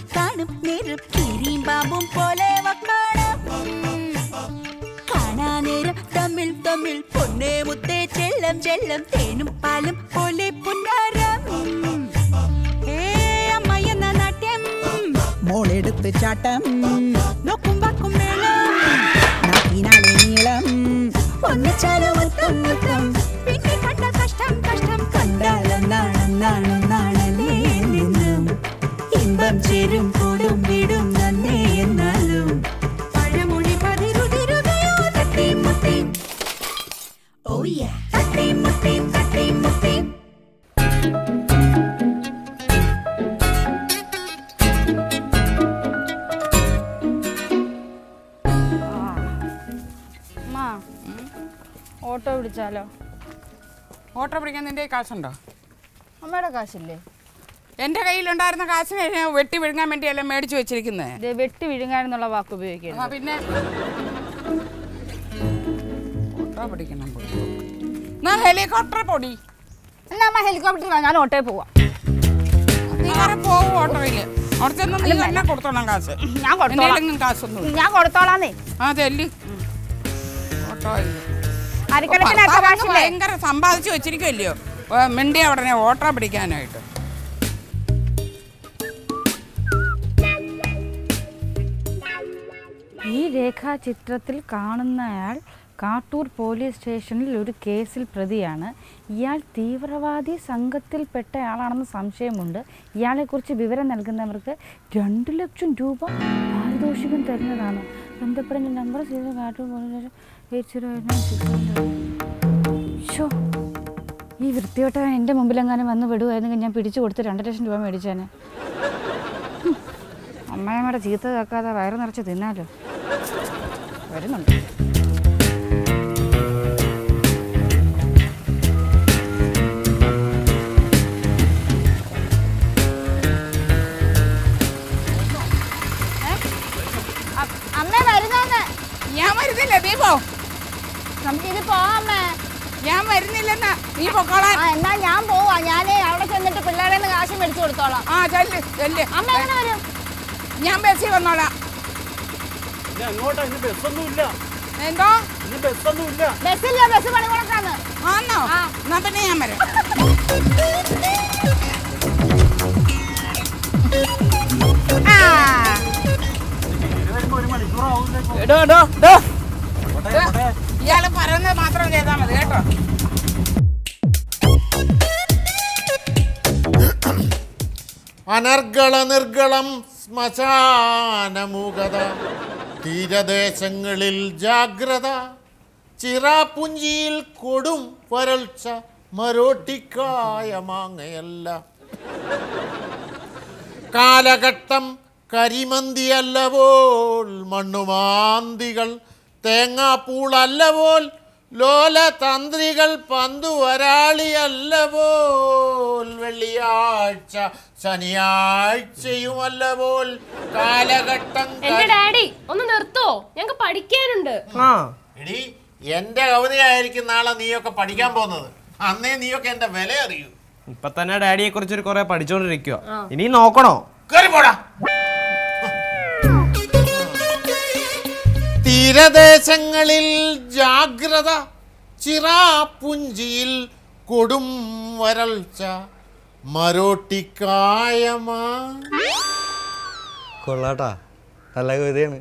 കാണും നേരം കീരിയും പാമ്പും പോലെ വക്കാണം കാണാ നേരം തമ്മിൽ തമ്മിൽ പൊന്നേ മുത്തേ ചെല്ലം ചെല്ലം തേനും പാലും പോലെ പുന്നാരം ഏ അമ്മ എന്ന നാട്യം മോളെടുത്ത് ചാട്ടം നോക്കും വാക്കും മേളം നാക്കിനാലെ നീളം ഒന്നിച്ചാലും മുത്തം മുത്തം പിന്നെ കണ്ട കഷ്ടം കഷ്ടം കണ്ടാലും നാണം നാണം നാണലേ നിന്നും ഇമ്പം ചേരും കൂടും വിടും നന്നേ എന്നാലും പഴമൊഴി പതിരുതിരുകയോ തട്ടി മുട്ടി ഓ യാ തട്ടി മുട്ടി തട്ടി മുട്ടി അമ്മ ഓട്ടോ വിളിച്ചാലോ ഓട്ടോ പിടിക്കാൻ നിന്റെ കയ്യിൽ കാശുണ്ടോ അമ്മയുടെ കാശില്ലേ എൻ്റെ കയ്യിലുണ്ടായിരുന്ന കാശിനെ ഞാൻ വെട്ടി വിഴുങ്ങാൻ വേണ്ടിയല്ല മേടിച്ചു വെച്ചിരിക്കുന്നത് ഇത് വെട്ടി വിഴുങ്ങാനെന്നുള്ള വാക്ക് ഉപയോഗിക്കരുത് ആ പിന്നെ ഓട്ടോ പിടിക്കണം എന്നാ ഹെലികോപ്റ്റർ പൊടി എന്നാ അമ്മ ഹെലികോപ്റ്റർ ഞാൻ ഓട്ടോയിൽ പോവാം നീ വേറെ പോവും ഓട്ടോയില് അവിടെ ചെന്ന് നീ തന്നെ കൊടുത്തോളാം കാശ് ഞാൻ കൊടുത്തോളാം. എന്തെങ്കിലും കാശൊന്നും ഞാൻ കൊടുത്തോളാന്നേ ആ ചെല്ലി ഓട്ടോയിൽ അരിക്കണക്കിനൊക്കെ ഭർത്താവ് അങ്ങ് കാശില്ലേ ഭയങ്കര സമ്പാദിച്ചു വെച്ചിരിക്കുമല്ലയോ മിണ്ടിയ ഉടനെ ഓട്ടോ പിടിക്കാനായിട്ട് ഈ രേഖാചിത്രത്തിൽ കാണുന്നയാൾ കാട്ടൂർ പോലീസ് സ്റ്റേഷനിൽ ഒരു കേസിൽ പ്രതിയാണ് ഇയാൾ തീവ്രവാദി സംഘത്തിൽപ്പെട്ടയാളാണെന്ന് സംശയമുണ്ട് ഇയാളെക്കുറിച്ച് വിവരം നൽകുന്നവർക്ക് രണ്ട് ലക്ഷം രൂപ പാരിതോഷികം തരുന്നതാണ് ബന്ധപ്പെടുന്ന number zero Kattoor police eight zero eight nine six ഷോ ഈ വൃത്തിയോട്ടവൻ എൻ്റെ മുമ്പിലെങ്ങാനും വന്ന് വിടുമായിരുന്നെങ്കിൽ ഞാൻ പിടിച്ചു കൊടുത്ത് രണ്ട് ലക്ഷം രൂപ മേടിച്ചേനെ ഹും. അമ്മയമ്മയുടെ ചീത്ത കേൾക്കാതെ വയറ് നിറച്ച് തിന്നാലോ വരുന്നുണ്ട് അമ്മ വരുന്നോന്ന് ഞാൻ വരുന്നില്ല നീ പോ നമുക്ക് ഇത് പോവാമ്മേ ഞാൻ വരുന്നില്ലെന്നാ നീ പൊക്കോളാൻ ആ എന്നാ ഞാൻ പോവാ ഞാൻ അവിടെ ചെന്നിട്ട് പിള്ളേരെ നിന്ന് കാശ് മേടിച്ചു കൊടുത്തോളാം ആ ചെല്ല് ചെല്ല് അമ്മ എങ്ങനെ വരും ഞാൻ ബസ്സിൽ വന്നോളാം ഇനി അങ്ങോട്ടാ ഇനി ബസ്സൊന്നും ഇല്ല എന്തോ ഇനി ബസ്സൊന്നും ഇല്ല ബസ്സില്ല ബസ് പണി കൊടുക്കാന്ന് ആന്നോ എന്നാ പിന്നെ ഞാൻ വരാം ആ വരുമ്പോ ഒരു മണിക്കൂറാവും എടോ എടോ എടോ ഇയാള് പറയുന്നത് മാത്രം ചെയ്താൽ മതി കേട്ടോ അനർഗള നിർഗളം ശ്മശാനമുഖത തീരദേശങ്ങളിൽ ജാഗ്രത ചിറാപ്പുഞ്ചിയിൽ കൊടും വരൾച്ച മരോട്ടിക്കായ മാങ്ങയല്ല കാലഘട്ടം കരിമന്തിയല്ലവോൾ മണ്ണുമാന്തികൾ തേങ്ങാപ്പൂളല്ലവോൽ ലോലതന്ത്രികൾ പന്തുവരാളിയല്ലവോൽ വെള്ളിയാഴ്ച ശനിയാഴ്ചയുമല്ലവോൽ കാലഘട്ടം എന്റെ ഡാഡി ഒന്ന് നിർത്തോ ഞങ്ങക്ക് പഠിക്കാനുണ്ട് ആ എടി എന്റെ കവിതയായിരിക്കും നാളെ നീയൊക്കെ പഠിക്കാൻ പോകുന്നത് അന്നേ നീയൊക്കെ എന്റെ വില അറിയൂ ഇപ്പൊ തന്നെ ഡാഡിയെ കുറിച്ച് കുറെ പഠിച്ചോണ്ടിരിക്കുക ഇനി നോക്കണോ കേറി പോടാ തീരദേശങ്ങളിൽ ജാഗ്രത ചിറാപ്പുഞ്ചിയിൽ കൊടും വരൾച്ച മരോട്ടിക്കായമാ കൊള്ളാട്ടാ നല്ല കവിതയാണ്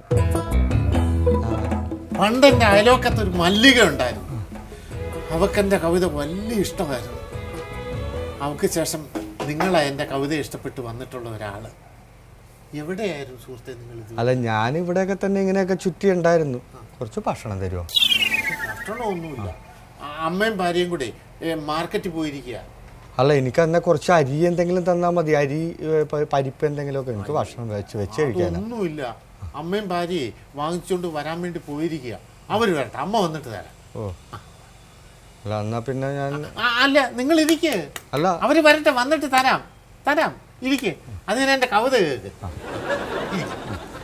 പണ്ട് എൻ്റെ അയലോക്കത്ത് ഒരു മല്ലിക ഉണ്ടായിരുന്നു അവക്കെൻ്റെ കവിത വലിയ ഇഷ്ടമായിരുന്നു അവക്ക് ശേഷം നിങ്ങളാ എൻ്റെ കവിത ഇഷ്ടപ്പെട്ട് വന്നിട്ടുള്ള ഒരാള് എവിടെയായിരുന്നു സുഹൃത്തെ നിങ്ങൾ ഇത് അല്ല ഞാൻ ഇവിടെയൊക്കെ തന്നെ ഇങ്ങനെയൊക്കെ ചുറ്റി ഉണ്ടായിരുന്നു കുറച്ച് ഭക്ഷണം തരുമോ ഭക്ഷണമൊന്നുമില്ല ആ അമ്മയും ഭാര്യയും കൂടെ ഏ, മാർക്കറ്റിൽ പോയിരിക്കുക അല്ല എനിക്ക് അന്നെ കുറച്ച് അരി എന്തെങ്കിലും തന്നാൽ മതി അരി ഏ, പ- പരിപ്പ് എന്തെങ്കിലുമൊക്കെ എനിക്ക് ഭക്ഷണം വെച്ച് വെച്ച് കഴിക്കാനാ ഒന്നുമില്ല അമ്മയും ഭാര്യയെ വാങ്ങിച്ചുകൊണ്ട് വരാൻ വേണ്ടി പോയിരിക്കുക അവർ വരട്ടെ അമ്മ വന്നിട്ട് തരാം ഓ അല്ല എന്നാ പിന്നെ ഞാൻ ആ, അല്ല നിങ്ങൾ ഇരിക്ക് അല്ല അവര് വരട്ടെ വന്നിട്ട് തരാം തരാം ഇരിക്ക് അതിന് എൻ്റെ കവിത കേൾക്ക് ഇരിക്ക്.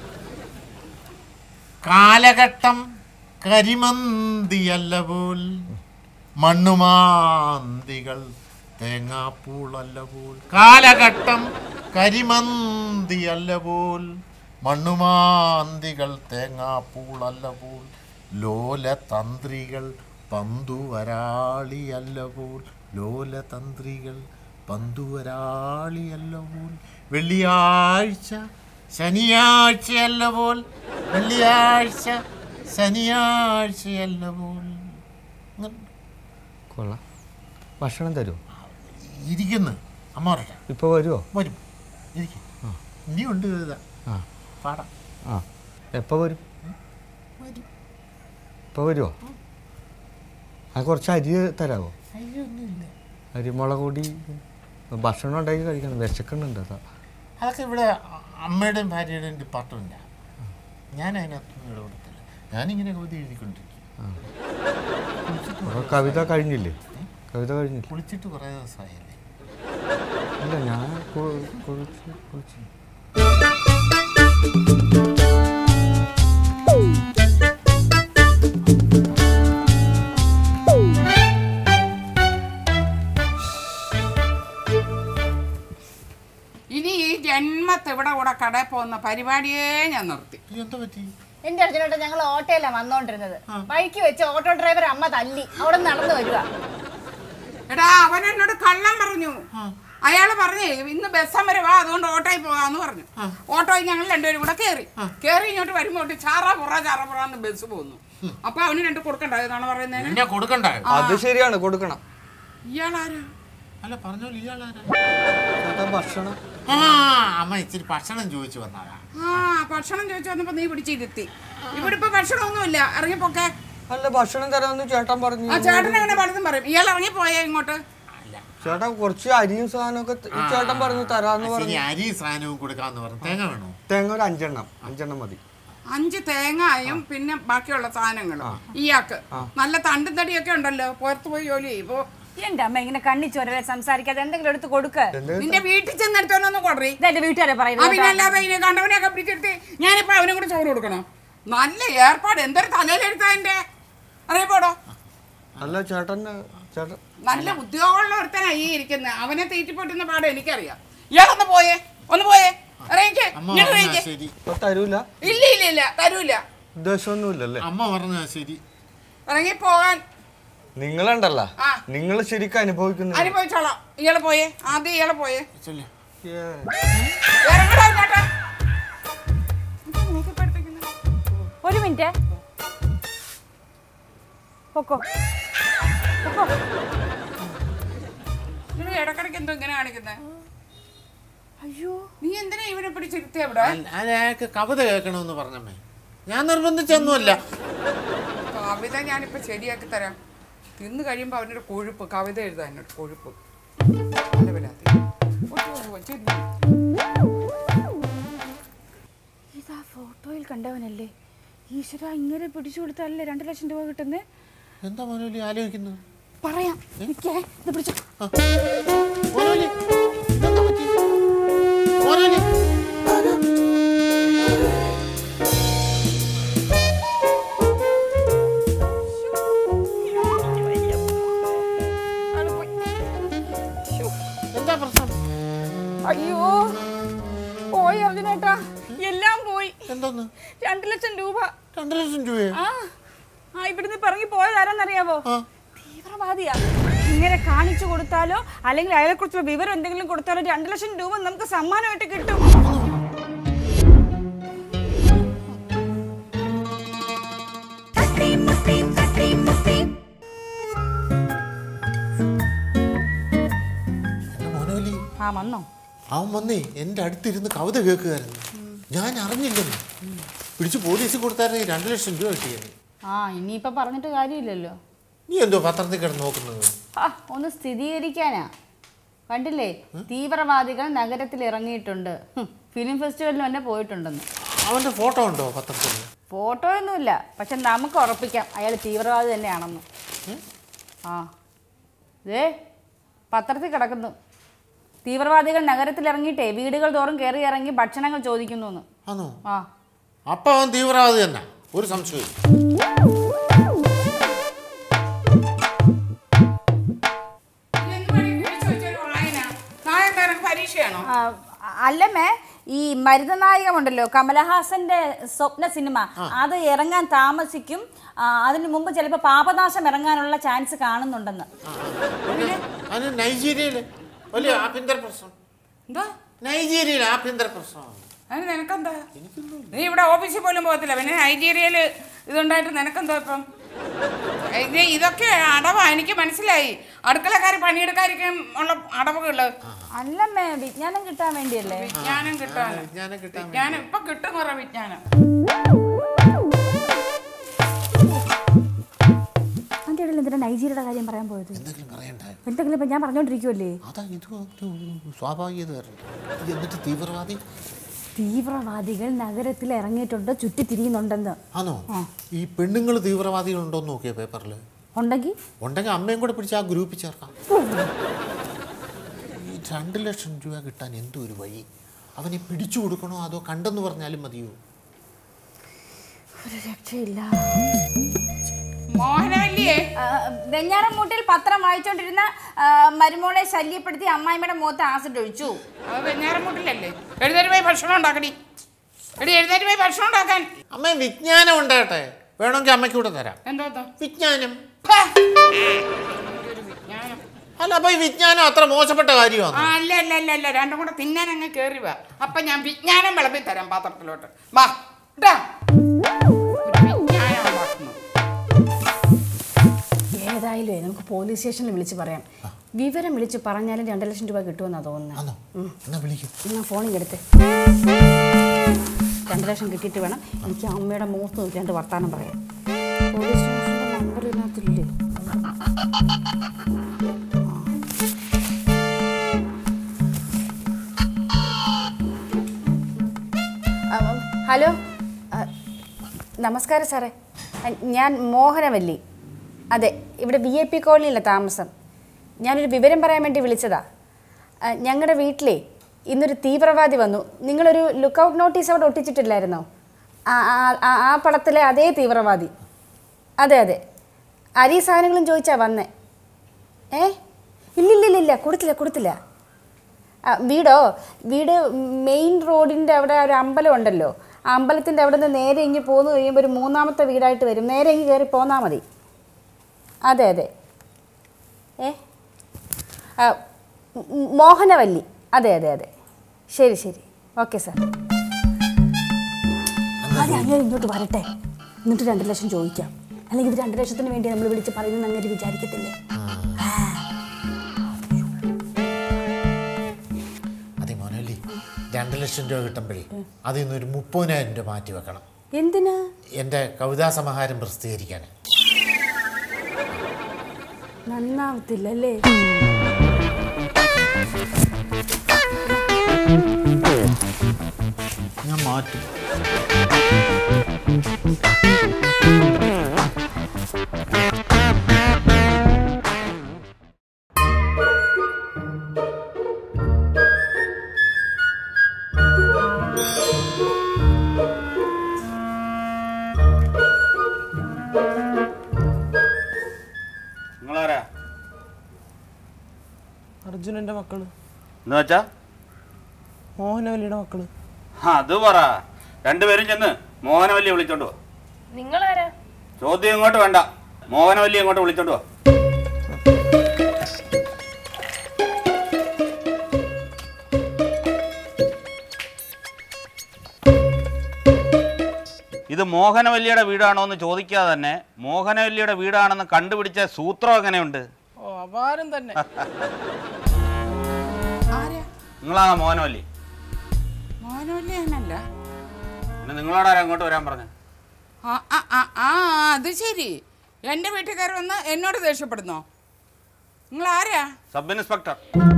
കാലഘട്ടം കരിമന്തിയല്ല പോൽ മണ്ണുമാന്തികൾ തേങ്ങാപ്പൂളല്ല പോൽ കാലഘട്ടം കരിമന്തി അല്ല പോൽ മണ്ണുമാന്തികൾ തേങ്ങാപ്പൂളല്ല പോൽ ലോലതന്ത്രികൾ പന്തുവരാളിയല്ല പോൽ ലോലതന്ത്രികൾ പന്തുവരാളിയല്ല പോൽ വെള്ളിയാഴ്ച ശനിയാഴ്ചയല്ല പോൽ വെള്ളിയാഴ്ച ശനിയാഴ്ചയല്ല പോൽ ഇങ്ങനെ കൊള്ളാം ഭക്ഷണം തരുമോ ഇരിക്കുന്നു അമ്മ പറയട്ടെ ഇപ്പോൾ വരുമോ വരും ഇരിക്കും ഇനിയുണ്ട് കവിത ആ പാടാം ആ എപ്പോൾ വരും ഇപ്പോൾ വരുമോ ആ കുറച്ച് അരി തരാമോ അരി മുളക് പൊടി ഭക്ഷണം ഉണ്ടാക്കി കഴിക്കണം വിശക്കുന്നുണ്ട് അതാ അതൊക്കെ ഇവിടെ അമ്മയുടെയും ഭാര്യയുടെയും ഡിപ്പാർട്ട്മെൻറ്റാണ് ഞാൻ അതിനകത്തൊന്നും ഇടപെടത്തില്ല ഞാനിങ്ങനെ കവിത എഴുതിക്കൊണ്ടിരിക്കും അപ്പോൾ കവിത കഴിഞ്ഞില്ലേ കവിത കഴിഞ്ഞില്ലേ കുളിച്ചിട്ട് കുറേ ദിവസമായല്ലേ ഇല്ല ഞാൻ കു- കുളിച്ച് കുളിച്ച് ഇനി ഈ ജന്മത്ത് ഇവിടെ കൂടെ കടയിൽ പോകുന്ന പരിപാടിയേ ഞാൻ നിർത്തി ഈ എന്താ പറ്റി എന്റെ അർജുനോട്ട് ഞങ്ങൾ ഓട്ടോയിലാണ് വന്നോണ്ടിരുന്നത് വഴിക്ക് വെച്ച് ഓട്ടോ ഡ്രൈവർ അമ്മ തല്ലി അവിടെ നടന്നു വരിക എടാ അവൻ എന്നോട് കള്ളം പറഞ്ഞു അയാൾ പറഞ്ഞേ ഇന്ന് ബസ് വരെ വാ അതുകൊണ്ട് ഓട്ടോയിൽ പോകാന്ന് പറഞ്ഞു ഓട്ടോയിൽ ഞങ്ങൾ രണ്ടുപേരും കൂടെ കയറി കയറി ഇങ്ങോട്ട് വരുമ്പോൾ ചാറ പുറ ചാറ പുറ എന്ന് ബസ് പോകുന്നു അപ്പൊ അവന് രണ്ട് കൊടുക്കണ്ട എന്നാണ് പറയുന്നത് എന്നെ കൊടുക്കണ്ട അത് ശരിയാണ് കൊടുക്കണം ഇയാളാരാ അല്ല പറഞ്ഞോളൂ ഇയാളാരാ ചേട്ടാ ഭക്ഷണം ആ അമ്മ ഇച്ചിരി ഭക്ഷണം ചോദിച്ചു വന്നതാ ആ ഭക്ഷണം ചോദിച്ചു വന്നപ്പോ നീ പിടിച്ചിരുത്തി ഇവിടെ ഇപ്പൊ ഭക്ഷണമൊന്നുമില്ല ഇറങ്ങിപ്പോക്കെ അല്ല ഭക്ഷണം തരാമെന്ന് ചേട്ടൻ പറഞ്ഞു ആ ചേട്ടൻ അങ്ങനെ പലതും പറയും ഇയാൾ ഇറങ്ങിപ്പോയേ ഇങ്ങോട്ട് ചേട്ടൻ കുറച്ച് അരിയും സാധനമൊക്കെ ത- ഈ ചേട്ടൻ പറഞ്ഞു തരാന്ന് ശരി പറഞ്ഞു അരി സാധനവും കൊടുക്കാന്ന് പറഞ്ഞു തേങ്ങ വേണോ തേങ്ങ ഒരു അഞ്ചെണ്ണം അഞ്ചെണ്ണം മതി അഞ്ച് തേങ്ങായും പിന്നെ ബാക്കിയുള്ള സാധനങ്ങളും ഇയാൾക്ക് നല്ല തണ്ടും തടിയൊക്കെ ഉണ്ടല്ലോ പുറത്ത് പോയി ജോലി ചെയ്യും ഇപ്പോ എന്റെ അമ്മ ഇങ്ങനെ കണ്ണിച്ചോരലെ സംസാരിക്കാതെ എന്തെങ്കിലും എടുത്ത് കൊടുക്ക നിന്റെ വീട്ടിൽ ചെന്നെടുത്തോന്നൊന്ന് കൊടുറി ഇതെന്റെ വീട്ടുകാരെ ആ പറയുന്നത് പിന്നെ അല്ലാതെ ഇതിനെ കണ്ടവനെയൊക്കെ പിടിച്ചെടുത്ത് ഞാനിപ്പോ അവനും കൂടെ ചോറ് കൊടുക്കണം നല്ല ഏർപ്പാട് എന്തൊരു തലയിലെടുത്താ എന്റെ അറിയപ്പോടോ അല്ല ചേട്ടൻ ചേട്ടൻ നല്ല ഉദ്യോഗമുള്ള ഒരുത്തനാ ഈ ഇരിക്കുന്നത് അവനെ തീറ്റിപ്പൊട്ടുന്ന പാട് എനിക്കറിയാം ഇയാളൊന്ന് പോയേ ഒന്ന് പോയേ ഇറങ്ങിക്കേ അമ്മ ഇങ്ങോട്ട് പറഞ്ഞാ ഇറങ്ങിക്കേ ശരി ഇപ്പൊ തരൂല ഇല്ല ഇല്ല ഇല്ല തരൂല ഉദ്ദേശമൊന്നുമില്ലല്ലേ അമ്മ പറഞ്ഞാ ശരി ഇറങ്ങി പോകാൻ നിങ്ങളുണ്ടല്ല ആ. നിങ്ങൾ ശരിക്കും അനുഭവിക്കുന്നു അനുഭവിച്ചോളാം ഇയാള് പോയേ ആദ്യം ഇയാള് പോയേ ചെല്ലേ ഏ. ഇറങ്ങടാ ഇങ്ങോട്ട്. എന്താ makeup എടുത്തിരിക്കുന്നെ? ഒരു മിനിറ്റ് പൊക്കോ പൊക്കോ നിങ്ങൾ ഇടക്കിടക്ക് എന്തോ ഇങ്ങനെ കാണിക്കുന്നത് അയ്യോ നീ എന്തിനാ ഇവനെ പിടിച്ചിരുത്തിയ ഇവിടെ അല്ല അയാൾക്ക് കവിത കേൾക്കണമെന്ന് പറഞ്ഞമ്മേ ഞാൻ നിർബന്ധിച്ചൊന്നുമല്ല കവിത ഞാനിപ്പോ ശരിയാക്കി തരാം തിന്നു കഴിയുമ്പോ അവനൊരു കൊഴുപ്പ് കവിത എഴുതാൻ ഒരു കൊഴുപ്പ് നല്ല വല്ലാത്ത. ഒറ്റ കൊച്ചു ഇരുന്നു. ഇതാ ഫോട്ടോയിൽ കണ്ടവനല്ലേ ഈശ്വര ഇങ്ങനെ പിടിച്ചു കൊടുത്താലല്ലേ രണ്ട് ലക്ഷം രൂപ കിട്ടുന്നേ എന്താ മനോലി ആലോചിക്കുന്നത് പറയാം നിക്കേ ഇത് പിടിച്ചു മനോലി ഇതെന്താ പറ്റി മനോലി എന്താ പ്രശ്നം അയ്യോ പോയി അർജുനേട്ടാ എല്ലാം പോയി എന്തോന്ന് രണ്ടു ലക്ഷം രൂപ രണ്ടു ലക്ഷം രൂപയോ ആ ആ ഇവിടുന്ന് ഇപ്പൊ ഇറങ്ങി പോയത് ആരാന്നറിയാവോ ആ. തീവ്രവാദിയാ ഇങ്ങനെ കാണിച്ചു കൊടുത്താലോ അല്ലെങ്കിൽ അയാളെ കുറിച്ചുള്ള വിവരം എന്തെങ്കിലും കൊടുത്താലോ രണ്ടു ലക്ഷം രൂപ നമുക്ക് സമ്മാനമായിട്ട് കിട്ടും എന്റെ മനോലി ആ വന്നോ അവൻ വന്നേ എൻ്റെ അടുത്തിരുന്ന് കവിത കേൾക്കുകയായിരുന്നു ഞാൻ അറിഞ്ഞില്ലെന്ന് പിടിച്ച് പോലീസിൽ കൊടുത്തായിരുന്നെങ്കിൽ രണ്ട് ലക്ഷം രൂപ കിട്ടിയത് ആ ഇനിയിപ്പോൾ പറഞ്ഞിട്ട് കാര്യമില്ലല്ലോ നീ എന്തോ പത്രത്തിൽ കിടന്ന് നോക്കുന്നത് ആ ഒന്ന് സ്ഥിരീകരിക്കാനാ കണ്ടില്ലേ തീവ്രവാദികൾ നഗരത്തിൽ ഇറങ്ങിയിട്ടുണ്ട് ഹും, ഫിലിം ഫെസ്റ്റിവലിന് തന്നെ പോയിട്ടുണ്ടെന്ന് അവൻ്റെ ഫോട്ടോ ഉണ്ടോ പത്രത്തിൽ ഫോട്ടോ ഒന്നുമില്ല പക്ഷെ നമുക്ക് ഉറപ്പിക്കാം അയാൾ തീവ്രവാദി തന്നെയാണെന്ന് ആ ദേ പത്രത്തിൽ കിടക്കുന്നു തീവ്രവാദികൾ നഗരത്തിൽ ഇറങ്ങിയിട്ടേ വീടുകൾ തോറും കയറി ഇറങ്ങി ഭക്ഷണങ്ങൾ ചോദിക്കുന്നു എന്ന് ആണോ ആ അപ്പം അവൻ തീവ്രവാദി തന്നെ ഒരു സംശയവും നീ എന്ത് പണി? വിളിച്ചോ ഉദ്ദേശിച്ചാണോ ആ, അല്ലമ്മേ ഈ മരുതനായകമുണ്ടല്ലോ കമലഹാസന്റെ സ്വപ്ന സിനിമ അത് ഇറങ്ങാൻ താമസിക്കും ആ, അതിനു മുമ്പ് ചിലപ്പോൾ പാപനാശം ഇറങ്ങാനുള്ള ചാൻസ് കാണുന്നുണ്ടെന്ന് അത് നൈജീരിയയില് വലിയ ആഭ്യന്തര പ്രശ്നം എന്താ നൈജീരിയയിൽ ആഭ്യന്തര പ്രശ്നമാണ് അതിന് നിനക്കെന്താ നീ ഇവിടെ ഓഫീസിൽ പോലും പോകത്തില്ല പിന്നെ നൈജീരിയയില് ഇതുണ്ടായിട്ട് നിനക്കെന്താ ഇപ്പം ഇത് ഇതൊക്കെ അടവാ എനിക്ക് മനസ്സിലായി അടുക്കളക്കാർ പണിയെടുക്കാതിരിക്കും ഉള്ള അടവുകള് അല്ലമ്മേ വിജ്ഞാനം കിട്ടാൻ വേണ്ടിയല്ലേ വിജ്ഞാനം കിട്ടാൻ വിജ്ഞാനം കിട്ടാൻ വിജ്ഞാനം ഇപ്പൊ കിട്ടും കുറെ വിജ്ഞാനം അതിൻ്റെ ഇടയിൽ എന്തിനാ നൈജീരിയയുടെ കാര്യം പറയാൻ പോയത് എന്തെങ്കിലും പറയണ്ടായോ എന്തെങ്കിലും ഇപ്പം ഞാൻ പറഞ്ഞുകൊണ്ടിരിക്കുമല്ലേ അതാ ഇത് ഒരു സ്വാഭാവികത എന്നിട്ട് തീവ്രവാദി തീവ്രവാദികൾ നഗരത്തിൽ ഇറങ്ങിയിട്ടുണ്ട് ചുറ്റിത്തിരിയുന്നുണ്ടെന്ന് ആണോ ഈ പെണ്ണുങ്ങൾ തീവ്രവാദികളുണ്ടോന്ന് നോക്കിയോ പേപ്പറിൽ ഉണ്ടെങ്കിൽ ഉണ്ടെങ്കിൽ അമ്മയും കൂടെ പിടിച്ച് ആ ഗ്രൂപ്പിൽ ചേർക്കാം ഈ രണ്ട് ലക്ഷം രൂപ കിട്ടാൻ എന്തോ ഒരു വഴി അവനെ പിടിച്ചു കൊടുക്കണോ അതോ കണ്ടെന്ന് പറഞ്ഞാലും മതിയോ ഒരു രക്ഷയില്ല മോഹനവല്ലിയെ വെഞ്ഞാറമൂട്ടിൽ പത്രം വായിച്ചോണ്ടിരുന്ന ആ, മരുമോളെ ശല്യപ്പെടുത്തി അമ്മായിമ്മയുടെ മുഖത്ത് ആസിഡ് ഒഴിച്ചു അത് വെഞ്ഞാറമൂട്ടിലല്ലേ എഴുന്നേറ്റ് പോയി ഭക്ഷണം ഉണ്ടാക്കടി എടി എഴുന്നേറ്റ് പോയി ഭക്ഷണം ഉണ്ടാക്കാൻ അമ്മ വിജ്ഞാനം ഉണ്ടാകട്ടെ വേണമെങ്കിൽ അമ്മയ്ക്ക് കൂടെ തരാം എന്താ വിജ്ഞാനം ഹാ. ഒരു വിജ്ഞാനം അല്ല അപ്പൊ ഈ വിജ്ഞാനം അത്ര മോശപ്പെട്ട കാര്യമാണ് ആ അല്ല അല്ല അല്ല അല്ല രണ്ടും കൂടെ തിന്നാൻ അങ്ങ് കയറി വാ അപ്പൊ ഞാൻ വിജ്ഞാനം വിളമ്പി തരാം പാത്രത്തിലോട്ട് വാ ഇതാ. ഒരു വിജ്ഞാനം ഉണ്ടാക്കുന്നു ഏതായാലും നമുക്ക് പോലീസ് സ്റ്റേഷനിൽ വിളിച്ച് പറയാം വിവരം വിളിച്ച് പറഞ്ഞാലും രണ്ട് ലക്ഷം രൂപ കിട്ടുമെന്നാണ് തോന്നുന്നത് ആണോ എന്നാ വിളിക്കും ഞാൻ ഫോണിൽ എടുത്ത് രണ്ട് ലക്ഷം കിട്ടിയിട്ട് വേണം എനിക്ക് അമ്മയുടെ മുഖത്ത് നോക്കി രണ്ട് വർത്താനം പറയാം പോലീസ് സ്റ്റേഷൻ്റെ നമ്പർ ഇതിനകത്തില്ലേ ആ. ആ, ഹലോ ആ, നമസ്കാരം സാറേ ആ, ഞാൻ മോഹനവല്ലി അതെ ഇവിടെ വി ഐ പി കോളനിയിലെ താമസം ഞാനൊരു വിവരം പറയാൻ വേണ്ടി വിളിച്ചതാ ഞങ്ങളുടെ വീട്ടിലേ ഇന്നൊരു തീവ്രവാദി വന്നു നിങ്ങളൊരു ലുക്കൗട്ട് നോട്ടീസ് അവിടെ ഒട്ടിച്ചിട്ടില്ലായിരുന്നോ ആ ആ- ആ- ആ പടത്തിലെ അതേ തീവ്രവാദി അതെ അതെ അരി സാധനങ്ങളും ചോദിച്ചാ വന്നേ ഏ ഇല്ലില്ലില്ല കൊടുത്തില്ല കൊടുത്തില്ല ആ, വീടോ വീട് മെയിൻ റോഡിൻ്റെ അവിടെ ഒരു അമ്പലം ഉണ്ടല്ലോ ആ അമ്പലത്തിൻ്റെ അവിടെ നിന്ന് നേരെ ഇങ്ങ് പോന്നു കഴിയുമ്പോൾ ഒരു മൂന്നാമത്തെ വീടായിട്ട് വരും നേരെ ഇങ്ങ് കയറി പോന്നാൽ മതി അതെ അതെ ഏ ആ, മ് മോഹനവല്ലി അതെ അതെ അതെ ശരി ശരി ഓക്കെ സാർ ആദ്യം അങ്ങനെ ഇങ്ങോട്ട് വരട്ടെ എന്നിട്ട് രണ്ട് ലക്ഷം ചോദിക്കാം അല്ലെങ്കിൽ ഇത് രണ്ട് ലക്ഷത്തിന് വേണ്ടി നമ്മൾ വിളിച്ച് പറയുന്നത് അങ്ങനെ വിചാരിക്കത്തില്ലേ അതെ മോനല്ലി രണ്ട് ലക്ഷം രൂപ കിട്ടുമ്പോഴേ അതിൽ നിന്ന് ഒരു മുപ്പതിനായിരം രൂപ മാറ്റി വെക്കണം എന്തിനാ എൻ്റെ കവിതാ സമാഹാരം പ്രസിദ്ധീകരിക്കാൻ നന്നാവത്തില്ലല്ലേ ഞാൻ മാറ്റും നിങ്ങളാരാ അർജുനന്റെ മക്കള് എന്ന് വെച്ചാ മോഹനവല്ലിയുടെ മക്കള് ആ, അത് പറ രണ്ടുപേരും ചെന്ന് മോഹനവല്ലി വിളിച്ചോണ്ട് പോ നിങ്ങളാരാ ചോദ്യം ഇങ്ങോട്ട് വേണ്ട മോഹനവല്ലി ഇങ്ങോട്ട് വിളിച്ചോണ്ട് പോ ഇത് മോഹനവല്ലിയുടെ വീടാണോ എന്ന് ചോദിക്കാതെ തന്നെ മോഹനവല്ലിയുടെ വീടാണെന്ന് കണ്ടുപിടിച്ച സൂത്രം എങ്ങനെയുണ്ട് ഓ അപാരം തന്നെ ആരാ നിങ്ങളാണോ മോഹനവല്ലി മോനോല്ലി ഞാനല്ല പിന്നെ നിങ്ങളോടാരാ അങ്ങോട്ട് വരാൻ പറഞ്ഞു ആ ആ ആ ആ അത് ശരി എൻ്റെ വീട്ടുകാർ വന്ന് എന്നോട് ദേഷ്യപ്പെടുന്നോ നിങ്ങൾ ആരാ സബ് ഇൻസ്പെക്ടർ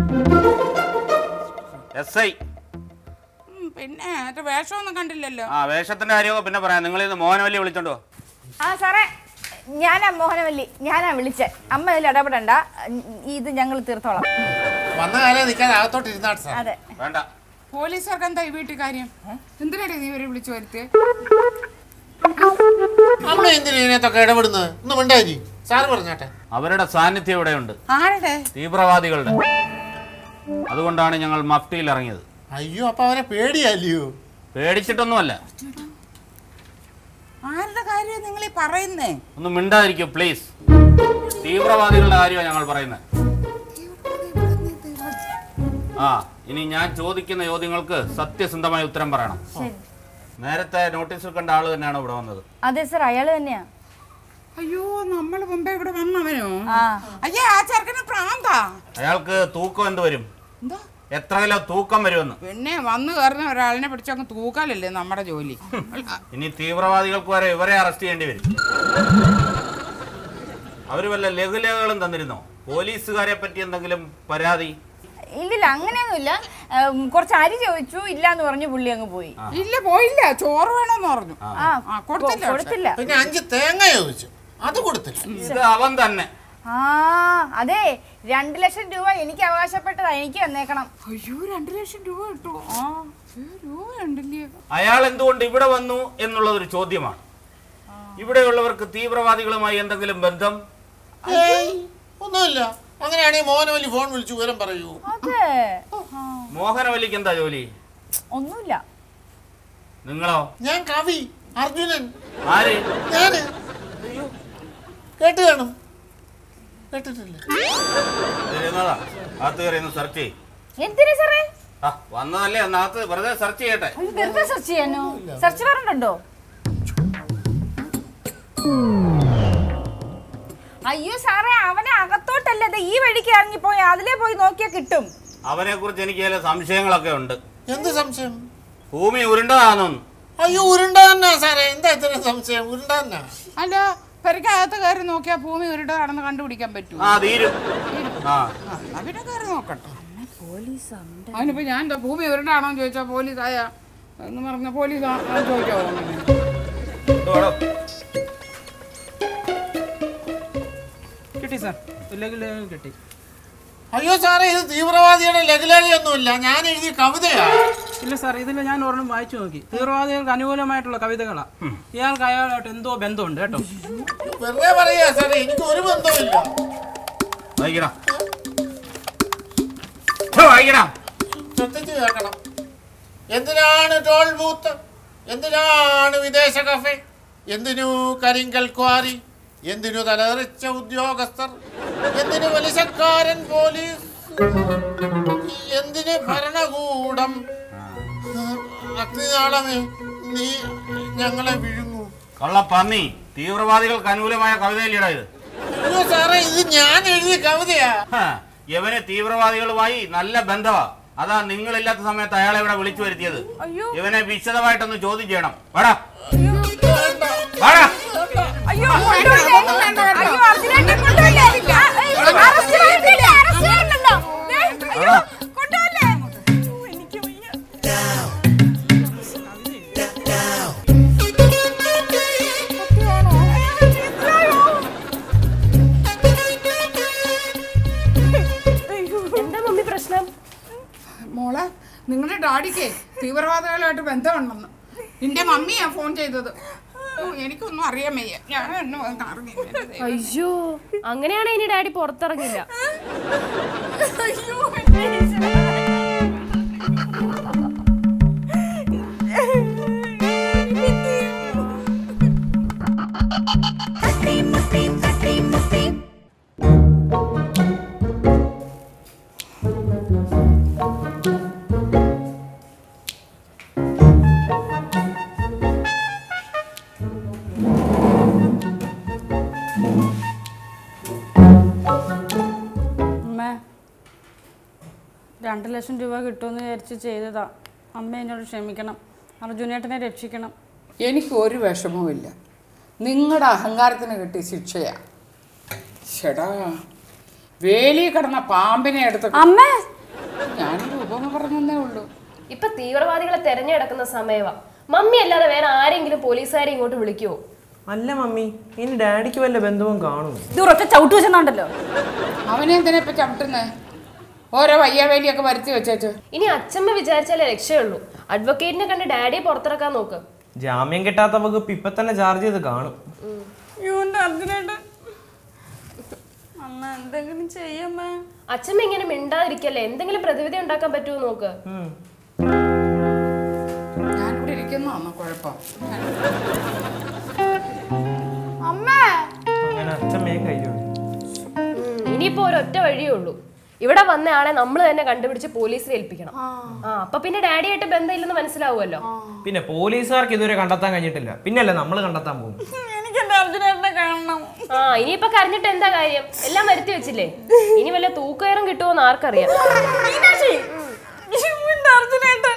എസ് ഐ ഉം, പിന്നെ മറ്റേ വേഷമൊന്നും കണ്ടില്ലല്ലോ ആ വേഷത്തിന്റെ കാര്യമൊക്കെ പിന്നെ പറയാം നിങ്ങൾ ഇന്ന് മോഹനവല്ലി വിളിച്ചോണ്ട് പോ ആ സാറേ ഞാനാ മോഹനവല്ലി ഞാനാ വിളിച്ചേ അമ്മ ഇതിൽ ഇടപെടണ്ട ഇത് ഞങ്ങൾ തീർത്തോളാം വന്ന കാലം നിൽക്കാൻ അകത്തോട്ട് ഇരുന്നാട്ട് സാർ അതെ വേണ്ട പോലീസുകാർക്ക് എന്താ ഈ വീട്ടിൽ കാര്യം എന്തിനാണ് നീ ഇവരെ വിളിച്ചു വരുത്തിയത് നമ്മൾ എന്തിനാ ഇതിനകത്തൊക്കെ ഇടപെടുന്നത് ഒന്നും മിണ്ടായി സാറ് പറഞ്ഞാട്ടെ അവരുടെ സാന്നിധ്യം ഇവിടെയുണ്ട് ആരുടെ തീവ്രവാദികളുടെ അതുകൊണ്ടാണ് ഞങ്ങൾ മഫ്റ്റിയിൽ ഇറങ്ങിയത് അയ്യോ അപ്പൊ അവനെ പേടിയല്ലയോ പേടിച്ചിട്ടൊന്നുമല്ല ആരുടെ കാര്യം നിങ്ങൾ ഈ പറയുന്നേ ഒന്ന് മിണ്ടാതിരിക്കും പ്ലീസ് തീവ്രവാദികളുടെ കാര്യമാണ് ഞങ്ങൾ പറയുന്നത് ആ ഇനി ഞാൻ ചോദിക്കുന്ന ചോദ്യങ്ങൾക്ക് സത്യസന്ധമായ ഉത്തരം പറയണം നേരത്തെ നോട്ടീസിൽ കണ്ട ആള് തന്നെയാണ് ഇവിടെ വന്നത് അതെ സർ അയാൾ തന്നെയാ അയ്യോ നമ്മൾ മുമ്പേ ഇവിടെ വന്നവനോ ആ അയ്യേ ആ ചെറുക്കന് പ്രാന്താ അയാൾക്ക് തൂക്കം എന്ത് വരും എന്താ എത്ര കിലോ തൂക്കം വരുമെന്ന് പിന്നെ വന്നു കയറുന്ന ഒരാളിനെ പിടിച്ചങ്ങ് തൂക്കാലല്ലേ നമ്മുടെ ജോലി ഇനി തീവ്രവാദികൾക്ക് വരെ ഇവരെ അറസ്റ്റ് ചെയ്യേണ്ടി വരും അവര് വല്ല ലഘുലേഖകളും തന്നിരുന്നോ പോലീസുകാരെ പറ്റി എന്തെങ്കിലും പരാതി ഇല്ലില്ല അങ്ങനെയൊന്നുമില്ല ഉം, കുറച്ച് അരി ചോദിച്ചു ഇല്ല എന്ന് പറഞ്ഞു പുള്ളി അങ്ങ് പോയി ഇല്ല പോയില്ല ചോറ് വേണമെന്ന് പറഞ്ഞു ആ ആ, കൊടുത്തില്ല കൊ- കൊടുത്തില്ല പിന്നെ അഞ്ച് തേങ്ങ ചോദിച്ചു അത് കൊടുത്തില്ല ഇത് അവൻ തന്നെ ആ അതെ രണ്ട് ലക്ഷം രൂപ എനിക്ക് അവകാശപ്പെട്ടതാ എനിക്ക് വന്നേക്കണം അയ്യോ രണ്ടു ലക്ഷം രൂപ കിട്ടുമോ ആ ഏ, രൂപ ഉണ്ടല്ലേ അയാൾ എന്തുകൊണ്ട് ഇവിടെ വന്നു എന്നുള്ളതൊരു ചോദ്യമാണ് ഇവിടെയുള്ളവർക്ക് തീവ്രവാദികളുമായി എന്തെങ്കിലും ബന്ധം ഏയ്, ഒന്നുമില്ല അങ്ങനെയാണെങ്കിൽ മോഹനവല്ലി ഫോൺ വിളിച്ചു വിവരം പറയൂ അതെ മോഹനവല്ലിക്ക് എന്താ ജോലി ഒന്നുമില്ല നിങ്ങളോ ഞാൻ കവി അർജുനൻ ആര് ഞാന് അയ്യോ കേട്ട് കാണും കേട്ടിട്ടില്ല ഇരുന്നതാ അകത്ത് കയറി ഒന്ന് സെർച്ച് ചെയ് എന്തിനാ സാറേ ആ വന്നതല്ലേ ഒന്നകത്ത് വെറുതെ സെർച്ച് ചെയ്യട്ടെ അത് വെറുതെ സെർച്ച് ചെയ്യാനോ സെർച്ച് വാറണ്ടുണ്ടോ അയ്യോ സാറേ അവനെ അകത്തോട്ടല്ല ദേ ഈ വഴിക്ക് ഇറങ്ങിപ്പോയി അതിലേ പോയി നോക്കിയാ കിട്ടും അവനെ കുറിച്ച് എനിക്ക് ചില സംശയങ്ങളൊക്കെ ഉണ്ട് എന്ത് സംശയം ഭൂമി ഉരുണ്ടതാണെന്ന് അയ്യോ ഉരുണ്ട തന്നെ സാറേ എന്താ ഇത്ര സംശയം ഉരുണ്ട തന്നെ അല്ല പെരക്കകത്ത് കയറി നോക്കിയാൽ ഭൂമി ഉരുടതാണെന്ന് കണ്ടുപിടിക്കാൻ പറ്റൂ ആ തീരും ആ അവിടെ കയറി നോക്കട്ടെ അതിനിപ്പോ ഞാൻ എന്താ ഭൂമി ഉരുണ്ടാണോ എന്ന് ചോദിച്ചാൽ പോലീസ് ആയ എന്ന് പറഞ്ഞ പോലീസ് ആ- ആ ചോദിക്കാവോ അങ്ങനെ? ഇതോടോ. കിട്ടി സാർ ഇല്ലെങ്കിൽ കിട്ടി അയ്യോ സാറേ ഇത് തീവ്രവാദിയുടെ ലഘുലേഖയൊന്നുമില്ല ഞാൻ എഴുതിയ കവിതയാ ഇല്ല സാർ ഇതിൽ ഞാൻ ഒരെണ്ണം വായിച്ചു നോക്കി തീവ്രവാദികൾക്ക് അനുകൂലമായിട്ടുള്ള കവിതകളാ ഇയാൾക്ക് അയാളായിട്ട് എന്തോ ബന്ധമുണ്ട് കേട്ടോ വെറുതെ പറയാ സാറേ എനിക്ക് ഒരു ബന്ധവുമില്ല വായിക്കണം ഹോ, വായിക്കണം ശ്രദ്ധിച്ചു കേൾക്കണം എന്തിനാണ് ടോൾ ബൂത്ത് എന്തിനാണ് വിദേശ കഫേ എന്തിനു കരിങ്കൽ ക്വാറി എന്തിനു തലതെറിച്ച ഉദ്യോഗസ്ഥർ എന്തിനു പലിശക്കാരൻ പോലീസ് എന്തിന് ഭരണകൂടം അഗ്നിനാളമേ നീ ഞങ്ങളെ വിഴുങ്ങൂ കള്ളപ്പന്നി തീവ്രവാദികൾക്ക് അനുകൂലമായ കവിതയില്ലടാ ഇത് അയ്യോ സാറേ ഇത് ഞാൻ എഴുതിയ കവിതയാ ഹ, യവന് തീവ്രവാദികളുമായി നല്ല ബന്ധമാ അതാ നിങ്ങളില്ലാത്ത സമയത്ത് അയാളെ ഇവിടെ വിളിച്ചു വരുത്തിയത് ഇവനെ വിശദമായിട്ടൊന്ന് ചോദ്യം ചെയ്യണം വാടാ വാടാ അയ്യോ കൊണ്ടുപോയില്ലേ? അയ്യോ അർജുനേട്ടൻ കൊണ്ടുപോയില്ലേ? ആ, ഏയ്, അറസ്റ്റ് ചെയ്തില്ലേ? അറസ്റ്റ് ചെയ്യണ്ടല്ലോ. ദേ, അയ്യോ, കൊണ്ടുപോയില്ലേ? അയ്യോ, എനിക്ക് വയ്യ. സത്യമാണോ? ഇത്രയോ? എന്താ മമ്മി പ്രശ്നം മോളെ നിങ്ങളുടെ ഡാഡിക്ക് തീവ്രവാദികളുമായിട്ട് ബന്ധമുണ്ടെന്ന് നിന്റെ മമ്മിയാ ഫോൺ ചെയ്തത് ഓ, എനിക്കൊന്നും അറിയാൻ വയ്യ ഞാൻ ഒന്നും അറിഞ്ഞില്ല അയ്യോ അങ്ങനെയാണ് ഇനി ഡാഡി പുറത്തിറങ്ങില്ല അയ്യോ, എന്റെ ഈശ്വരാ. അമ്മ രണ്ട് ലക്ഷം രൂപ കിട്ടുമെന്ന് വിചാരിച്ച് ചെയ്തതാ അമ്മ എന്നോട് ക്ഷമിക്കണം അർജുനേട്ടനെ രക്ഷിക്കണം എനിക്ക് ഒരു വിഷമവുമില്ല നിങ്ങളുടെ അഹങ്കാരത്തിന് കിട്ടിയ ശിക്ഷയാ ചേടാ വേലി കിടന്ന പാമ്പിനെ എടുത്ത് അമ്മ ഞാനൊരു ഉപമ പറഞ്ഞതേ ഉള്ളൂ ഇപ്പൊ തീവ്രവാദികളെ തെരഞ്ഞെടുക്കുന്ന സമയവാ മമ്മി അല്ലാതെ വേറെ ആരെങ്കിലും പോലീസുകാരെ ഇങ്ങോട്ട് വിളിക്കുവോ അല്ല മമ്മി ഇനി ഡാഡിക്ക് വല്ല ബന്ധവും കാണും ഇത് ഒരൊറ്റ ചവിട്ട് വെച്ചെന്നുണ്ടല്ലോ അവനെ എന്തിനാ ഇപ്പൊ ചവിട്ടുന്നേ ഓരോ വയ്യാവേലിയൊക്കെ വരുത്തി വെച്ചേച്ചു ഇനി അച്ഛമ്മ വിചാരിച്ചാലേ രക്ഷയുള്ളൂ അഡ്വക്കേറ്റിനെ കണ്ട് ഡാഡിയെ പുറത്തിറക്കാൻ നോക്ക് ജാമ്യം കിട്ടാത്ത വകുപ്പ് ഇപ്പൊ തന്നെ ചാർജ് ചെയ്ത് കാണും അയ്യോ എൻ്റെ അർജുനേട്ടൻ അമ്മ എന്തെങ്കിലും ചെയ്യമ്മ അച്ഛമ്മ ഇങ്ങനെ മിണ്ടാതിരിക്കല്ലേ എന്തെങ്കിലും പ്രതിവിധി ഉണ്ടാക്കാൻ പറ്റുമോ നോക്ക് ഞാനിവിടെ ഇരിക്കുന്നതാണോ കുഴപ്പം അങ്ങനെ അച്ഛമ്മയെ കഴിയും ഉം, ഇനിയിപ്പോ ഒരൊറ്റ വഴിയേ ഉള്ളൂ ഇവിടെ വന്ന ആളെ നമ്മൾ തന്നെ കണ്ടുപിടിച്ച് പോലീസിൽ ഏൽപ്പിക്കണം ആ അപ്പൊ പിന്നെ ഡാഡിയായിട്ട് ബന്ധമില്ലെന്ന് മനസ്സിലാവുമല്ലോ പിന്നെ പോലീസുകാർക്ക് ഇതുവരെ കണ്ടെത്താൻ കഴിഞ്ഞിട്ടില്ല പിന്നല്ലേ നമ്മൾ കണ്ടെത്താൻ പോകും എനിക്ക് എന്റെ അർജുനേട്ടനെ കാണണം ആ ഇനിയിപ്പൊ കരഞ്ഞിട്ട് എന്താ കാര്യം എല്ലാം വരുത്തി വെച്ചില്ലേ ഇനി വല്ല തൂക്കയറും കിട്ടുമോന്ന് ആർക്കറിയാം മീനാക്ഷി എന്റെ അർജുനേട്ടൻ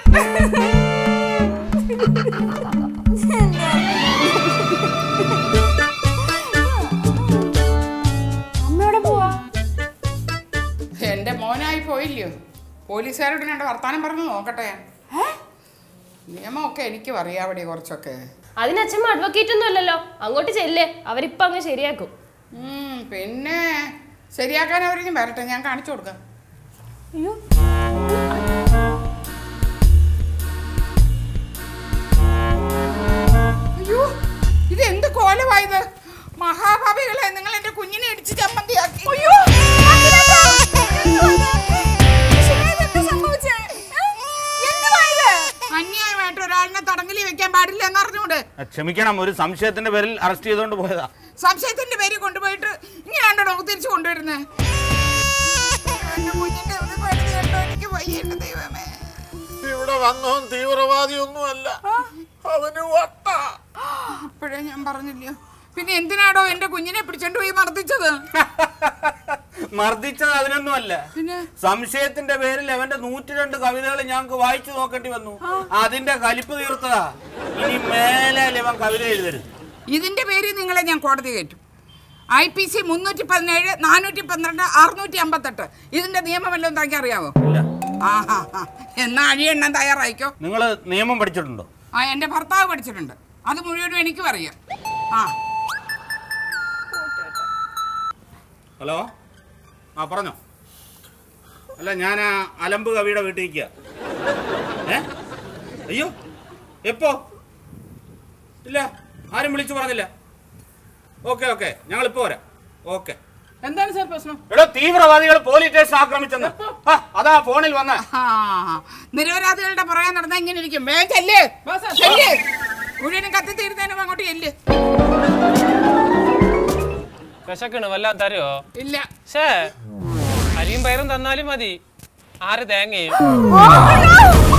അമ്മയോടെ പോവാ എന്റെ മോനായി പോയില്ലയോ പോലീസുകാരോട് ഞാൻ വർത്താനം പറഞ്ഞു നോക്കട്ടെ നിയമമൊക്കെ എനിക്കും അറിയാവടി കുറച്ചൊക്കെ അതിന് അച്ഛമ്മ അഡ്വക്കേറ്റ് ഒന്നും അല്ലല്ലോ അങ്ങോട്ട് ചെല്ലേ അവരിപ്പൊ അങ്ങ് ശരിയാക്കും ഉം, പിന്നെ ശരിയാക്കാൻ അവരിക്കും വരട്ടെ ഞാൻ കാണിച്ചു കൊടുക്കാം അയ്യോ ഇത് എന്ത് കോലമായത് മഹാഭാവികളെ നിങ്ങൾ എന്റെ കുഞ്ഞിനെ ഇടിച്ച് ചമ്മന്തിയാക്കി അയ്യോ അന്യായമായിട്ട് ഒരാളിനെ തടങ്കലി വെക്കാൻ പാടില്ല എന്ന് അറിഞ്ഞൂടെ ക്ഷമിക്കണം ഒരു സംശയത്തിന്റെ പേരിൽ അറസ്റ്റ് ചെയ്തുകൊണ്ട് പോയതാ സംശയത്തിന്റെ പേര് കൊണ്ടുപോയിട്ട് ഇങ്ങനെയാണ്ടോ നമുക്ക് തിരിച്ചു കൊണ്ടുവരുന്നത് എന്റെ കുഞ്ഞിന്റെ ഒരു പഴുത് കണ്ടോ എനിക്ക് വയ്യ എന്റെ ദൈവമേ ഇവിടെ വന്നവൻ തീവ്രവാദിയൊന്നുമല്ല അവന് വട്ട അപ്പോഴേ ഞാൻ പറഞ്ഞില്ലയോ പിന്നെ എന്തിനാടോ എന്റെ കുഞ്ഞിനെ പിടിച്ചോണ്ട് പോയി മർദ്ദിച്ചത് മർദ്ദിച്ചത് അതിനൊന്നുമല്ല പിന്നെ സംശയത്തിന്റെ പേരിൽ അവന്റെ നൂറ്റി രണ്ട് കവിതകൾ ഞങ്ങൾക്ക് വായിച്ചു നോക്കേണ്ടി വന്നു അതിന്റെ കലിപ്പ് തീർത്തതാ ഇനി മേലെ ഇവൻ കവിത എഴുതരുത് ഇതിന്റെ പേരിൽ നിങ്ങളെ ഞാൻ കോടതി കയറ്റും ഐ പി സി മുന്നൂറ്റി പതിനേഴ് നാനൂറ്റി പന്ത്രണ്ട് അറുന്നൂറ്റി അമ്പത്തെട്ട് ഇതിന്റെ നിയമം വല്ലതും താങ്കി അറിയാവോ ആ ഹാ ഹാ എന്നാ അഴിയെണ്ണം തയ്യാറായിക്കോ നിങ്ങൾ നിയമം പഠിച്ചിട്ടുണ്ടോ ആ എൻ്റെ ഭർത്താവ് പഠിച്ചിട്ടുണ്ട് അത് മുഴുവനും എനിക്കും അറിയാം ആ ഹലോ ആ പറഞ്ഞോ അല്ല ഞാൻ ആ അലമ്പ് കവിയുടെ വീട്ടിൽ നിൽക്കുക ഏ അയ്യോ എപ്പോ ഇല്ല ആരും വിളിച്ചു പറഞ്ഞില്ല ഓക്കെ ഓക്കെ ഞങ്ങൾ ഇപ്പോ വരാം ഓക്കെ എന്താണ് സാർ പ്രശ്നം എടോ തീവ്രവാദികൾ പോലീസ് സ്റ്റേഷൻ ആക്രമിച്ചെന്ന് ആ, അതാ ഫോണിൽ വന്ന ആ, നിരപരാധികളുടെ പുറകെ നടന്നാ ഇങ്ങനെ ഇരിക്കും വേഗം ചെല്ല് ചെല്ല് മുഴുവനും കത്തി തീരുന്നതിനും അങ്ങോട്ട് ചെല്ല് വിശക്കണ് വല്ലാതെ തരുമോ ഇല്ല ഷേ അരിയും പയറും തന്നാലും മതി ആറ് തേങ്ങയും ഓ,